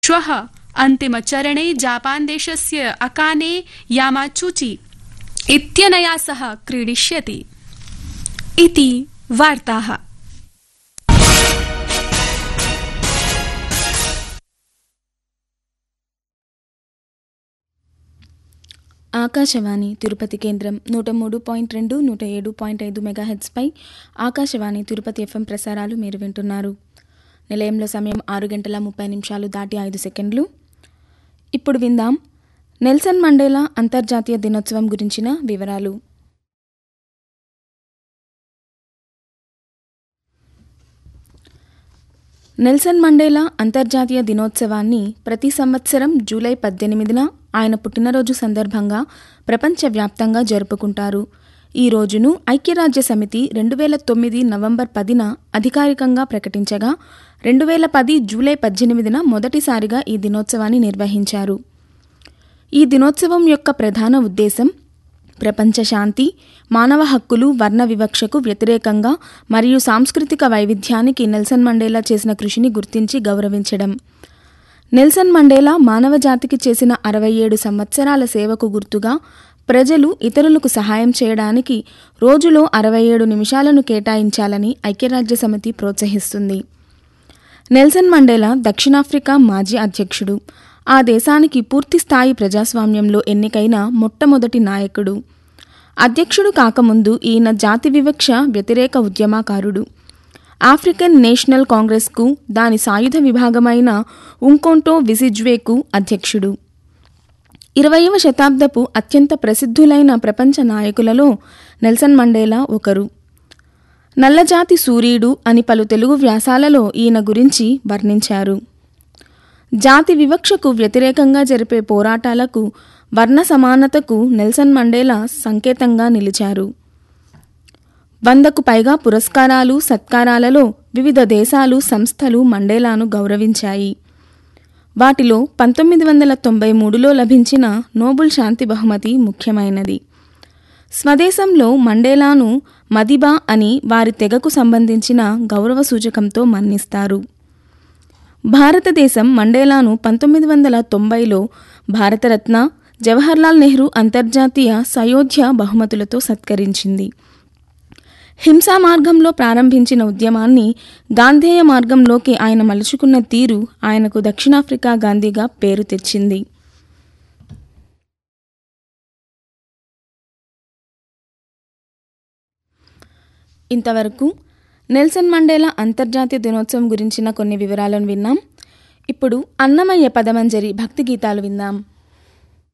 श्वः अन्तिमचरणे जापान् देशस्य अकाने यामाचूची इत्यनया सह क्रीडिष्यति इति वार्ताः ఆకాశవాణి తిరుపతి కేంద్రం నూట మూడు పాయింట్ రెండు నూట ఏడు పాయింట్ ఐదు మెగాహెడ్స్పై ఆకాశవాణి తిరుపతి ఎఫ్ఎం ప్రసారాలు మీరు వింటున్నారు నిలయంలో సమయం ఆరు గంటల ముప్పై నిమిషాలు దాటి ఐదు సెకండ్లు ఇప్పుడు విందాం నెల్సన్ మండేలా అంతర్జాతీయ దినోత్సవం గురించిన వివరాలు నెల్సన్ మండేలా అంతర్జాతీయ దినోత్సవాన్ని ప్రతి సంవత్సరం జూలై పద్దెనిమిదిన ఆయన పుట్టినరోజు సందర్భంగా ప్రపంచవ్యాప్తంగా జరుపుకుంటారు ఈ రోజును ఐక్యరాజ్య సమితి రెండు వేల తొమ్మిది నవంబర్ పదిన అధికారికంగా ప్రకటించగా రెండు వేల పది జూలై పద్దెనిమిదిన మొదటిసారిగా ఈ దినోత్సవాన్ని నిర్వహించారు ఈ దినోత్సవం యొక్క ప్రధాన ఉద్దేశం ప్రపంచ శాంతి మానవ హక్కులు వర్ణ వివక్షకు వ్యతిరేకంగా మరియు సాంస్కృతిక వైవిధ్యానికి నెల్సన్ మండేలా చేసిన కృషిని గుర్తించి గౌరవించడం నెల్సన్ మండేలా మానవ జాతికి చేసిన అరవై ఏడు సంవత్సరాల సేవకు గుర్తుగా ప్రజలు ఇతరులకు సహాయం చేయడానికి రోజులో అరవై ఏడు నిమిషాలను కేటాయించాలని ఐక్యరాజ్య సమితి ప్రోత్సహిస్తుంది నెల్సన్ మండేలా దక్షిణాఫ్రికా మాజీ అధ్యక్షుడు ఆ దేశానికి పూర్తిస్థాయి ప్రజాస్వామ్యంలో ఎన్నికైన మొట్టమొదటి నాయకుడు అధ్యక్షుడు కాకముందు ఈయన జాతి వివక్ష వ్యతిరేక ఉద్యమకారుడు ఆఫ్రికన్ నేషనల్ కాంగ్రెస్కు దాని సాయుధ విభాగమైన ఉంకోంటో విసిజ్వేకు అధ్యక్షుడు ఇరవయవ శతాబ్దపు అత్యంత ప్రసిద్ధులైన ప్రపంచ నాయకులలో నెల్సన్ మండేలా ఒకరు నల్లజాతి సూర్యుడు అని పలు తెలుగు వ్యాసాలలో ఈయన గురించి వర్ణించారు జాతి వివక్షకు వ్యతిరేకంగా జరిపే పోరాటాలకు వర్ణ సమానతకు నెల్సన్ మండేలా సంకేతంగా నిలిచారు వందకు పైగా పురస్కారాలు సత్కారాలలో వివిధ దేశాలు సంస్థలు మండేలాను గౌరవించాయి వాటిలో పంతొమ్మిది వందల తొంభై మూడులో లభించిన నోబుల్ శాంతి బహుమతి ముఖ్యమైనది స్వదేశంలో మండేలాను మదిబా అని వారి తెగకు సంబంధించిన గౌరవ సూచకంతో మన్నిస్తారు భారతదేశం మండేలాను పంతొమ్మిది వందల తొంభైలో భారతరత్న జవహర్లాల్ నెహ్రూ అంతర్జాతీయ సయోధ్య బహుమతులతో సత్కరించింది హింసా మార్గంలో ప్రారంభించిన ఉద్యమాన్ని గాంధేయ మార్గంలోకి ఆయన మలుచుకున్న తీరు ఆయనకు దక్షిణాఫ్రికా గాంధీగా పేరు తెచ్చింది ఇంతవరకు నెల్సన్ మండేలా అంతర్జాతీయ దినోత్సవం గురించిన కొన్ని వివరాలను విన్నాం ఇప్పుడు అన్నమయ్య పదమంజరి భక్తి గీతాలు విందాం